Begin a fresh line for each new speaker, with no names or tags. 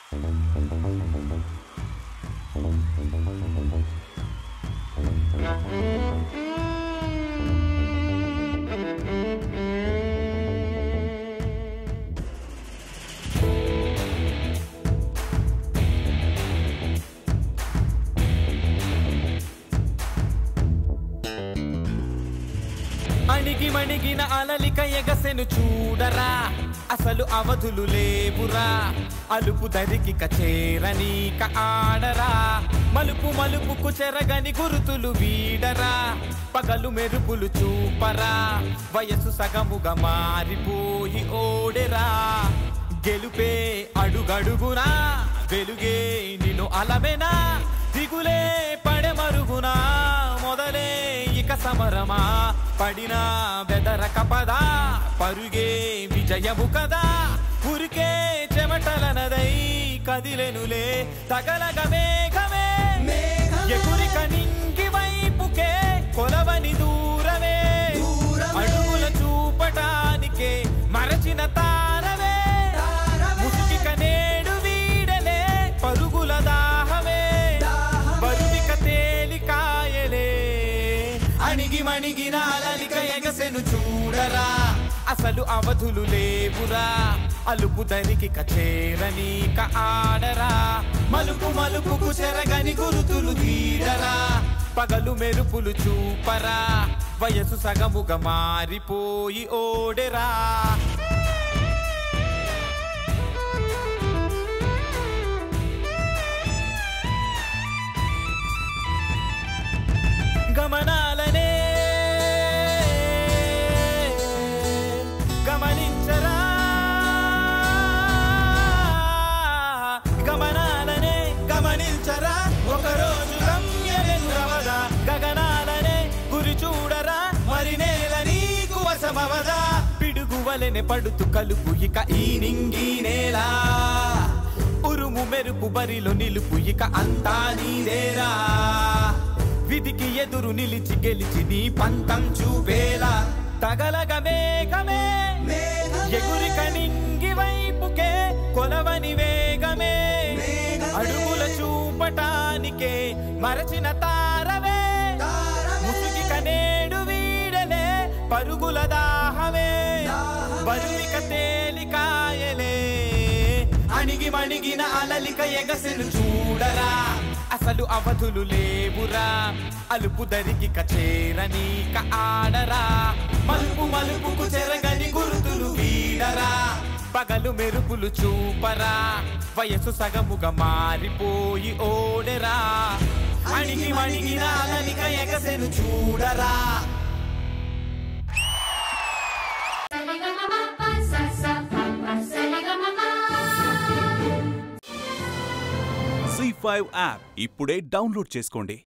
అణిగి మణిగిన అలలిక ఎగసెను చూడరా అసలు అవధులు లేవురా అలుపు దరికి కచేరనీక ఆడరా మలుపు మలుపుకు చెరగని గురుతులు వీడరా పగలు మెరుపులు చూపరా వయసు సగముగా మారిపోయి ఓడెరా గెలుపే అడుగడుగునా వెలుగే నిన్ను అలమెనా దిగులే పడెమరుగునా మొదలే ఇక సమరమా పడిన బెదరక పదా పరుగే విజయము కదా ఉరికే చెమటలనదై కదిలెనులే తగలగ మేఘమే ఎగురిక నింగి వైపుకే కొలవని దూరమే అడుగుల చూపటానికే మరచిన తారవే ముసుగిక నేడు వీడలే పరుగుల దాహమే బరువిక తేలికాయలే అణిగి మణిగిన అలలిక ఎగసెను చూడరా అసలు అవధులు లేవురా అలుపు దరికి కచేరనీక ఆడరా మలుపు మలుపుకు చెరగని గురుతులు తీడరా పగలు మెరుపులు చూపరా వయసు సగముగా మారిపోయి ఓడెరా గమనాలనే గమనించరా గమనాలనే గమనించరా ఒకరోజు గమ్యమెదురవదా గగనాలనే గురి చూడరా మరి నేల నీకు వశమవదా పిడుగువలెనే పడుతు కలుపు ఇక ఈ నింగి నేల ఉరుము మెరుపు బరిలో నిలుపు ఇక అంతా నీదేరా విధికి ఎదురు నిలిచి గెలిచి నీ పంతం చూపేలా తగలగ మేఘమే ఎగురిక నింగి వైపుకే కొలవని వేగమే అడుగుల చూపటానికే మరచిన తారవే ముసుగిక నేడు వీడలే పరుగుల దాహమే బరువిక తేలికాయలే అణిగి మణిగిన అలలిక ఎగసెను చూడరా అసలు అవధులు లేవురా అలుపు దరికి కచేరనీక ఆడరా మలుపు మలుపుకు చెరగని గురుతులు వీడరా పగలు మెరుపులు చూపరా వయసు సగముగా మారిపోయి ఓడెరా అణిగి మణిగిన అలలిక ఎగసెను చూడరా
సి ఫైవ్ యాప్ ఇప్పుడే డౌన్లోడ్ చేసుకోండి